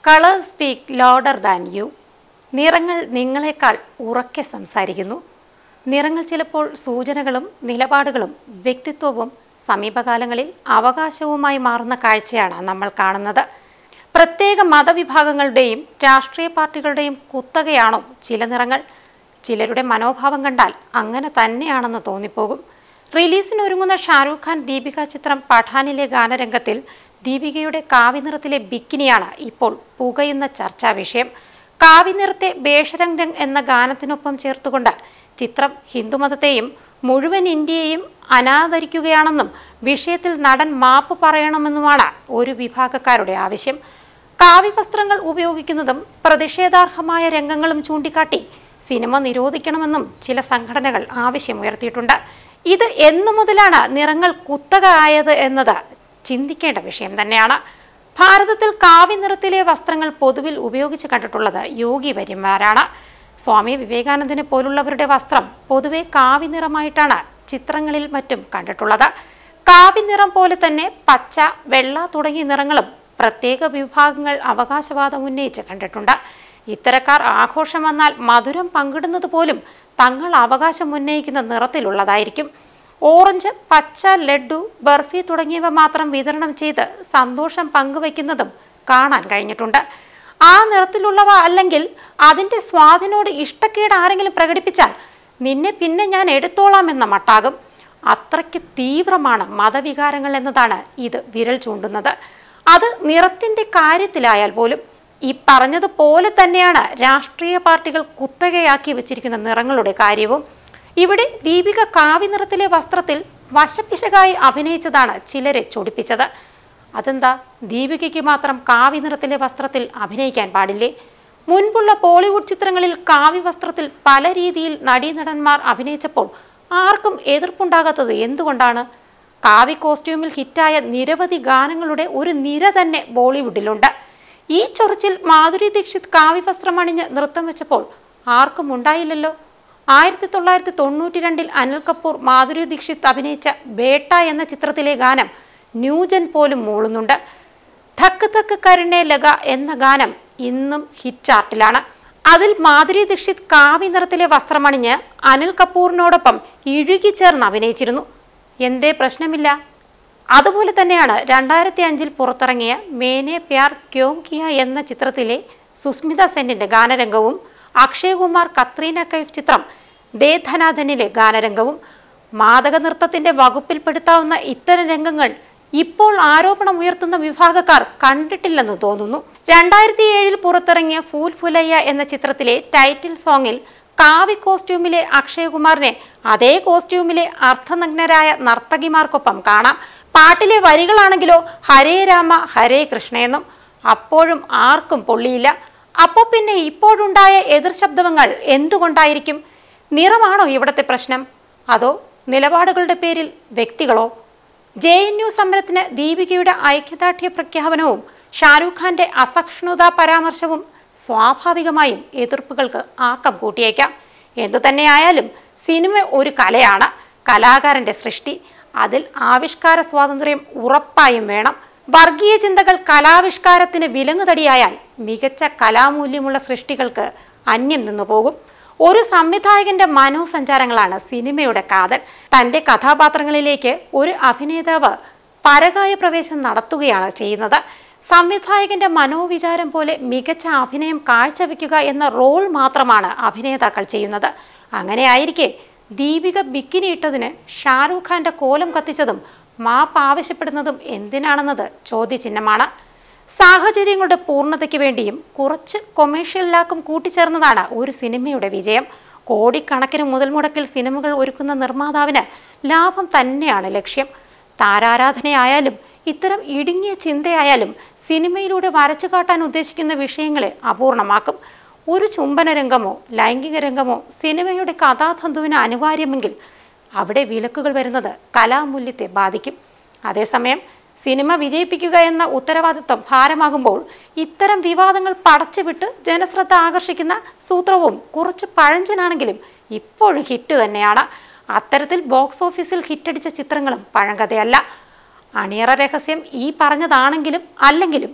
colours speak louder than you നിറങ്ങൾ നിങ്ങളെക്കാൾ ഉറക്കെ സംസാരിക്കുന്നു നിറങ്ങൾ ചിലപ്പോൾ സൂചനകളും നിലപാടുകളും വ്യക്തിത്വവും സമീപകാലങ്ങളിൽ അവകാശവുമായി മാറുന്ന കാഴ്ചയാണ് നമ്മൾ കാണുന്നത് പ്രത്യേക മതവിഭാഗങ്ങളുടെയും രാഷ്ട്രീയ പാർട്ടികളുടെയും കുത്തകയാണോ ചില നിറങ്ങൾ ചിലരുടെ മനോഭാവം കണ്ടാൽ അങ്ങനെ തന്നെയാണെന്ന് തോന്നിപ്പോകും റിലീസിന് ഒരുങ്ങുന്ന ഷാരൂഖ് ഖാൻ ദീപിക ചിത്രം പഠാനിലെ ഗാനരംഗത്തിൽ ദീപികയുടെ കാവിനിറത്തിലെ ബിക്കിനിയാണ് ഇപ്പോൾ പുകയുന്ന ചർച്ചാ വിഷയം കാവിനിറത്തെ ബേഷരംഗ് രംഗ് എന്ന ഗാനത്തിനൊപ്പം ചേർത്തുകൊണ്ട് ചിത്രം ഹിന്ദുമതത്തെയും മുഴുവൻ ഇന്ത്യയെയും അനാദരിക്കുകയാണെന്നും വിഷയത്തിൽ നടൻ മാപ്പ് പറയണമെന്നുമാണ് ഒരു വിഭാഗക്കാരുടെ ആവശ്യം കാവ്യവസ്ത്രങ്ങൾ ഉപയോഗിക്കുന്നതും പ്രതിഷേധാർഹമായ രംഗങ്ങളും ചൂണ്ടിക്കാട്ടി സിനിമ നിരോധിക്കണമെന്നും ചില സംഘടനകൾ ആവശ്യമുയർത്തിയിട്ടുണ്ട് ഇത് എന്നു മുതലാണ് നിറങ്ങൾ കുത്തക ആയത് എന്നത് ചിന്തിക്കേണ്ട വിഷയം തന്നെയാണ് ഭാരതത്തിൽ കാവ്യനിറത്തിലെ വസ്ത്രങ്ങൾ പൊതുവിൽ ഉപയോഗിച്ച് കണ്ടിട്ടുള്ളത് യോഗി വര്യന്മാരാണ് സ്വാമി വിവേകാനന്ദനെ പോലുള്ളവരുടെ വസ്ത്രം പൊതുവെ കാവിനിറമായിട്ടാണ് ചിത്രങ്ങളിൽ മറ്റും കണ്ടിട്ടുള്ളത് കാവിനിറം പോലെ തന്നെ പച്ച വെള്ള തുടങ്ങിയ നിറങ്ങളും പ്രത്യേക വിഭാഗങ്ങൾ അവകാശവാദം ഉന്നയിച്ച് കണ്ടിട്ടുണ്ട് ഇത്തരക്കാർ ആഘോഷം വന്നാൽ മധുരം പങ്കിടുന്നത് പോലും തങ്ങൾ അവകാശം ഉന്നയിക്കുന്ന നിറത്തിലുള്ളതായിരിക്കും ഓറഞ്ച് പച്ച ലഡു ബർഫി തുടങ്ങിയവ മാത്രം വിതരണം ചെയ്ത് സന്തോഷം പങ്കുവയ്ക്കുന്നതും കാണാൻ കഴിഞ്ഞിട്ടുണ്ട് ആ നിറത്തിലുള്ളവ അല്ലെങ്കിൽ അതിൻ്റെ സ്വാദിനോട് ഇഷ്ടക്കേട് ആരെങ്കിലും പ്രകടിപ്പിച്ചാൽ നിന്നെ പിന്നെ ഞാൻ എടുത്തോളാം എന്ന മട്ടാകും അത്രയ്ക്ക് തീവ്രമാണ് മതവികാരങ്ങൾ എന്നതാണ് ഇത് വിരൽ ചൂണ്ടുന്നത് അത് നിറത്തിൻ്റെ കാര്യത്തിലായാൽ പോലും ഈ പറഞ്ഞതുപോലെ തന്നെയാണ് രാഷ്ട്രീയ പാർട്ടികൾ കുത്തകയാക്കി വെച്ചിരിക്കുന്ന നിറങ്ങളുടെ കാര്യവും ഇവിടെ ദീപിക കാവ്യനിറത്തിലെ വസ്ത്രത്തിൽ വശപ്പിശകായി അഭിനയിച്ചതാണ് ചിലരെ ചൊടിപ്പിച്ചത് അതെന്താ ദീപികയ്ക്ക് മാത്രം കാവ്യനിറത്തിലെ വസ്ത്രത്തിൽ അഭിനയിക്കാൻ പാടില്ലേ മുൻപുള്ള ബോളിവുഡ് ചിത്രങ്ങളിൽ കാവ്യ വസ്ത്രത്തിൽ പല രീതിയിൽ നടീനടന്മാർ അഭിനയിച്ചപ്പോൾ ആർക്കും എതിർപ്പുണ്ടാകാത്തത് എന്തുകൊണ്ടാണ് കാവ്യ കോസ്റ്റ്യൂമിൽ ഹിറ്റായ നിരവധി ഗാനങ്ങളുടെ ഒരു നിര തന്നെ ബോളിവുഡിലുണ്ട് ഈ ചൊറിച്ചിൽ മാധുരി ദീക്ഷിത് കാവ്യവസ്ത്രം അണിഞ്ഞ് നൃത്തം വെച്ചപ്പോൾ ആർക്കും ഉണ്ടായില്ലല്ലോ ആയിരത്തി തൊള്ളായിരത്തി തൊണ്ണൂറ്റി രണ്ടിൽ അനിൽ കപൂർ മാധുരി ദീക്ഷിത് അഭിനയിച്ച ബേട്ട എന്ന ചിത്രത്തിലെ ഗാനം ന്യൂജൻ പോലും മൂളുന്നുണ്ട് ധക്ക് ധക്ക് കരുണേ ലഗ എന്ന ഗാനം ഇന്നും ഹിറ്റ് ചാർട്ടിലാണ് അതിൽ മാധുരി ദീക്ഷിത് കാവ്യ നിറത്തിലെ വസ്ത്രമണിഞ്ഞ് അനിൽ കപൂറിനോടൊപ്പം ഇഴുകിച്ചേർന്ന് അഭിനയിച്ചിരുന്നു എന്തേ പ്രശ്നമില്ല അതുപോലെ തന്നെയാണ് രണ്ടായിരത്തി അഞ്ചിൽ പുറത്തിറങ്ങിയ മേനെ പ്യാർ ക്യോം കിയ എന്ന ചിത്രത്തിലെ സുസ്മിത സെന്നിന്റെ ഗാനരംഗവും അക്ഷയകുമാർ കത്രീന കൈഫ് ചിത്രം ദേ ധനാധനിലെ ഗാനരംഗവും മാദക നൃത്തത്തിന്റെ വകുപ്പിൽപ്പെടുത്താവുന്ന ഇത്തരം രംഗങ്ങൾ ഇപ്പോൾ ആരോപണം ഉയർത്തുന്ന വിഭാഗക്കാർ കണ്ടിട്ടില്ലെന്ന് തോന്നുന്നു രണ്ടായിരത്തി ഏഴിൽ പുറത്തിറങ്ങിയ ഫൂൽ ഫുലയ്യ എന്ന ചിത്രത്തിലെ ടൈറ്റിൽ സോങ്ങിൽ കാവി കോസ്റ്റ്യൂമിലെ അക്ഷയകുമാറിനെ അതേ കോസ്റ്റ്യൂമിലെ അർത്ഥനഗ്നരായ നർത്തകിമാർക്കൊപ്പം കാണാം പാട്ടിലെ വരികളാണെങ്കിലോ ഹരേ രാമ ഹരേ കൃഷ്ണ എന്നും അപ്പോഴും ആർക്കും പൊള്ളിയില്ല അപ്പോൾ പിന്നെ ഇപ്പോഴുണ്ടായ എതിർ ശബ്ദങ്ങൾ എന്തുകൊണ്ടായിരിക്കും നിറമാണോ ഇവിടത്തെ പ്രശ്നം അതോ നിലപാടുകളുടെ പേരിൽ വ്യക്തികളോ ജെ എൻ യു സമരത്തിന് ദീപികയുടെ ഐക്യദാർഢ്യ പ്രഖ്യാപനവും ഷാരൂഖ് ഖാന്റെ അസഹിഷ്ണുതാ പരാമർശവും സ്വാഭാവികമായും എതിർപ്പുകൾക്ക് ആക്കം കൂട്ടിയേക്കാം എന്തുതന്നെയായാലും സിനിമ ഒരു കലയാണ് കലാകാരന്റെ സൃഷ്ടി അതിൽ ആവിഷ്കാര സ്വാതന്ത്ര്യം ഉറപ്പായും വേണം വർഗീയ ചിന്തകൾ കലാവിഷ്കാരത്തിന് വിലങ്ങുതടിയായാൽ മികച്ച കലാമൂല്യമുള്ള സൃഷ്ടികൾക്ക് അന്യം നിന്നു പോകും ഒരു സംവിധായകന്റെ മനോസഞ്ചാരങ്ങളാണ് സിനിമയുടെ കാതൽ തന്റെ കഥാപാത്രങ്ങളിലേക്ക് ഒരു അഭിനേതാവ് പരകായ പ്രവേശം നടത്തുകയാണ് ചെയ്യുന്നത് സംവിധായകന്റെ മനോവിചാരം പോലെ മികച്ച അഭിനയം കാഴ്ചവെക്കുക എന്ന റോൾ മാത്രമാണ് അഭിനേതാക്കൾ ചെയ്യുന്നത് അങ്ങനെയായിരിക്കെ ദീപിക ബിക്കിനി ഇട്ടതിന് ഷാരൂഖ് ഖാന്റെ കോലം കത്തിച്ചതും മാപ്പ് ആവശ്യപ്പെടുന്നതും എന്തിനാണെന്നത് ചോദ്യചിഹ്നമാണ് സാഹചര്യങ്ങളുടെ പൂർണ്ണതയ്ക്ക് വേണ്ടിയും കുറച്ച് കൊമേഴ്ഷ്യൽ ലാക്കും കൂട്ടിച്ചേർന്നതാണ് ഒരു സിനിമയുടെ വിജയം കോടിക്കണക്കിന് മുതൽ മുടക്കിൽ സിനിമകൾ ഒരുക്കുന്ന നിർമ്മാതാവിന് ലാഭം തന്നെയാണ് ലക്ഷ്യം താരാരാധനയായാലും ഇത്തരം ഇടുങ്ങിയ ചിന്തയായാലും സിനിമയിലൂടെ വരച്ചു കാട്ടാൻ ഉദ്ദേശിക്കുന്ന വിഷയങ്ങളെ അപൂർണമാക്കും ഒരു ചുംബന രംഗമോ ലൈംഗിക രംഗമോ സിനിമയുടെ കഥാതന്തുവിന് അനിവാര്യമെങ്കിൽ അവിടെ വിലക്കുകൾ വരുന്നത് കലാമൂല്യത്തെ ബാധിക്കും അതേസമയം സിനിമ വിജയിപ്പിക്കുക എന്ന ഉത്തരവാദിത്വം ഭാരമാകുമ്പോൾ ഇത്തരം വിവാദങ്ങൾ പടച്ചുവിട്ട് ജനശ്രദ്ധ ആകർഷിക്കുന്ന സൂത്രവും കുറച്ച് പഴഞ്ചനാണെങ്കിലും ഇപ്പോഴും ഹിറ്റ് തന്നെയാണ് അത്തരത്തിൽ ബോക്സ് ഓഫീസിൽ ഹിറ്റടിച്ച ചിത്രങ്ങളും പഴങ്കഥയല്ല അണിയറ രഹസ്യം ഈ പറഞ്ഞതാണെങ്കിലും അല്ലെങ്കിലും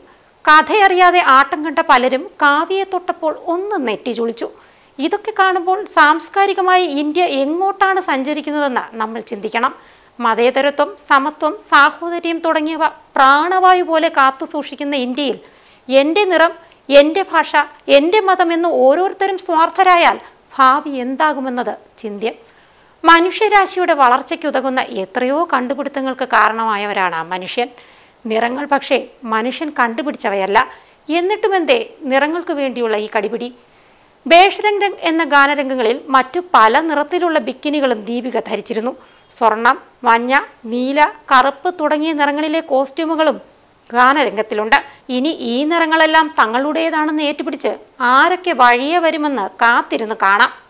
കഥയറിയാതെ ആട്ടം കണ്ട പലരും കാവ്യയെ തൊട്ടപ്പോൾ ഒന്ന് നെറ്റി ചുളിച്ചു ഇതൊക്കെ കാണുമ്പോൾ സാംസ്കാരികമായി ഇന്ത്യ എങ്ങോട്ടാണ് സഞ്ചരിക്കുന്നതെന്ന് നമ്മൾ ചിന്തിക്കണം മതേതരത്വം സമത്വം സാഹോദര്യം തുടങ്ങിയവ പ്രാണവായു പോലെ കാത്തു സൂക്ഷിക്കുന്ന ഇന്ത്യയിൽ എൻ്റെ നിറം എൻ്റെ ഭാഷ എൻ്റെ മതം എന്ന് ഓരോരുത്തരും സ്വാർത്ഥരായാൽ ഭാവി എന്താകുമെന്നത് ചിന്ത്യം മനുഷ്യരാശിയുടെ വളർച്ചയ്ക്കുതകുന്ന എത്രയോ കണ്ടുപിടുത്തങ്ങൾക്ക് കാരണമായവരാണ് ആ മനുഷ്യൻ നിറങ്ങൾ പക്ഷേ മനുഷ്യൻ കണ്ടുപിടിച്ചവയല്ല എന്നിട്ടുമെന്തേ നിറങ്ങൾക്ക് വേണ്ടിയുള്ള ഈ കടിപിടി ബേഷരംഗ് രംഗ് എന്ന ഗാനരംഗങ്ങളിൽ മറ്റു പല നിറത്തിലുള്ള ബിക്കിനികളും ദീപിക ധരിച്ചിരുന്നു സ്വർണം മഞ്ഞ നീല കറുപ്പ് തുടങ്ങിയ നിറങ്ങളിലെ കോസ്റ്റ്യൂമുകളും ഗാനരംഗത്തിലുണ്ട് ഇനി ഈ നിറങ്ങളെല്ലാം തങ്ങളുടേതാണെന്ന് ഏറ്റുപിടിച്ച് ആരൊക്കെ വഴിയെ വരുമെന്ന് കാത്തിരുന്ന് കാണാം